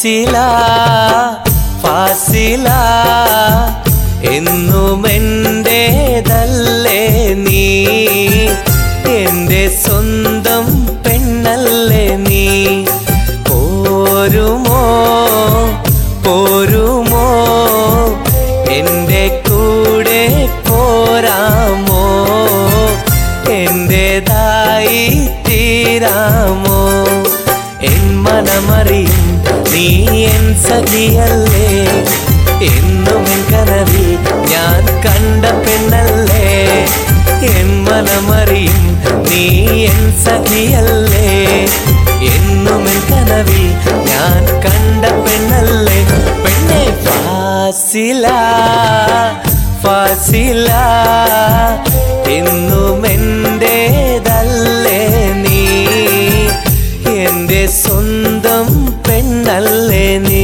ഫാസില ഫാസില എന്നും എന്റേതല്ലേ നീ എന്റെ സ്വന്തം പെണ്ണല്ലേ നീ പോരുമോ പോരുമോ എന്റെ കൂടെ പോരാമോ എന്റേതായി തീരാമോ എൻ മനമറിയും നീ എൻ സഖിയല്ലേ എന്നും എൻ കനവിൽ ഞാൻ കണ്ട പെണ്ണല്ലേ എൻ മനമറിയും നീ എൻ സഖിയല്ലേ എന്നും എൻ കനവിൽ ഞാൻ കണ്ട പെണ്ണല്ലേ പെണ്ണെ ഫാസില ഫാസില എന്നും എന്റേതല്ലേ നീ എന്റെ സ്വന്തം പെണ്ണല്ലേ നീ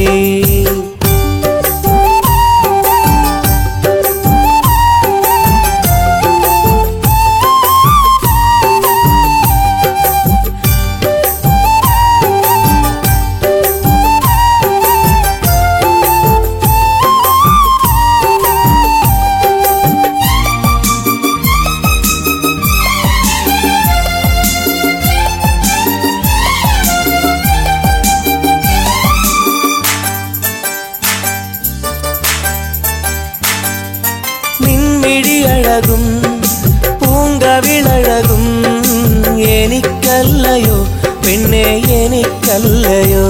നിൻമിഴിയഴകും പൂങ്കവിളഴകും എനിക്കല്ലയോ പെണ്ണെ എനിക്കല്ലയോ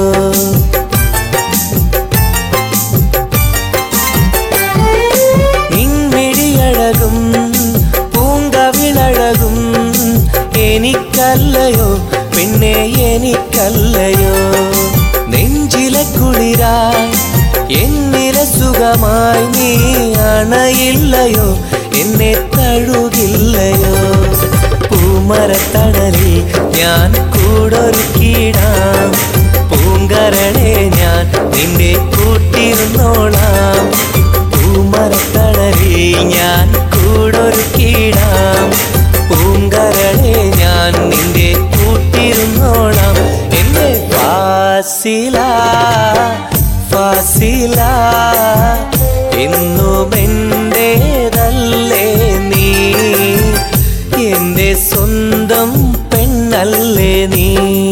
നിൻമിഴിയഴകും പൂങ്കവിളഴകും എനിക്കല്ലയോ പെണ്ണെ എനിക്കല്ലയോ നെഞ്ചിലെ കുളിരായി എന്നിലെ സുഖമായി നീ അണയില്ലയോ എന്നെ തഴുകില്ലയോ പൂമരത്തണലിൽ ഞാൻ കൂടൊരുക്കിടാം പൂങ്കരണേ ഞാൻ നിന്റെ കൂട്ടിരുന്നോളാം പൂമരത്തണലിൽ ഞാൻ കൂടൊരുക്കിടാം പൂങ്കരണേ ഞാൻ നിന്റെ കൂട്ടിരുന്നോളാം എന്നെ ഫാസില ഫാസില എന്നും എന്റേതല്ലേ നീ എന്റെ സ്വന്തം പെണ്ണല്ലേ നീ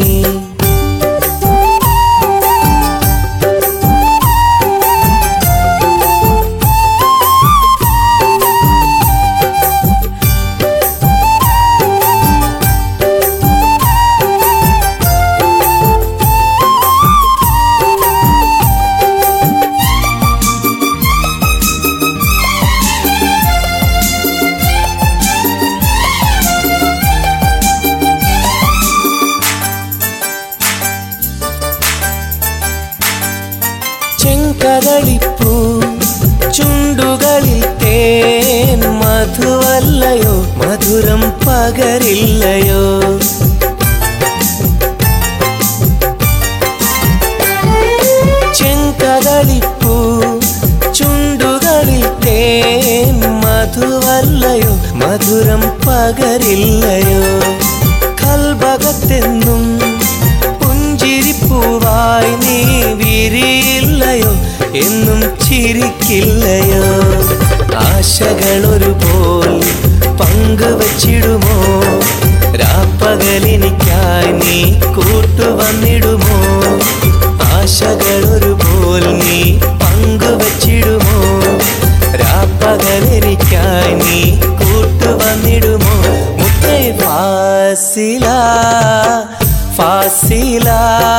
ചെങ്കതളിപ്പൂ ചുണ്ടുകളിൽ തേൻ മധുവല്ലയോ മധുരം പകരില്ലയോ ചെങ്കതളിപ്പൂ ചുണ്ടുകളിൽ തേൻ മധുവല്ലയോ മധുരം പകരില്ലയോ കൽഭകത്തെന്നും പുഞ്ചിരിപ്പൂവായി നീ വിരിയില്ലയോ എന്നും ചിരിക്കില്ലയോ ആശകളൊരുപോൽ പങ്കുവച്ചിടുമോ രാപ്പകലിനിക്കായി നീ കൂട്ടുവന്നിടുമോ ആശകളൊരുപോൽ നീ പങ്കുവച്ചിടുമോ രാപ്പകലിനിക്കായി നീ കൂട്ടുവന്നിടുമോ മുത്തേ ഫാസില ഫാസില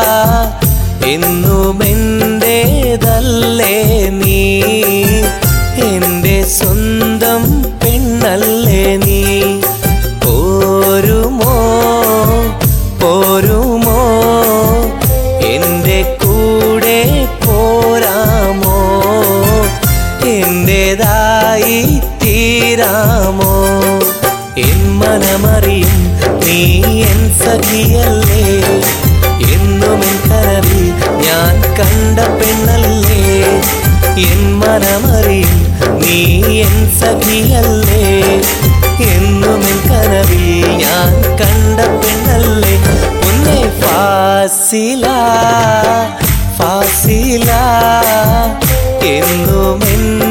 എന്നും എന്റേതല്ലേ നീ എന്റെ സ്വന്തം പെണ്ണല്ലേ നീ പോരുമോ പോരുമോ എന്റെ കൂടെ പോരാമോ എന്റേതായി തീരാമോ എൻ മനമറിയും നീ എൻ സഖിയല്ലേ എന്നും എൻ കനവിൽ ഞാൻ കണ്ട പെണ്ണല്ലേ എൻ മനമറിയും നീ എൻ സഖിയല്ലേ എന്നും എൻ കനവിൽ ഞാൻ കണ്ട പെണ്ണല്ലേ ഒന്നേ ഫാസില ഫാസില എന്നും എൻ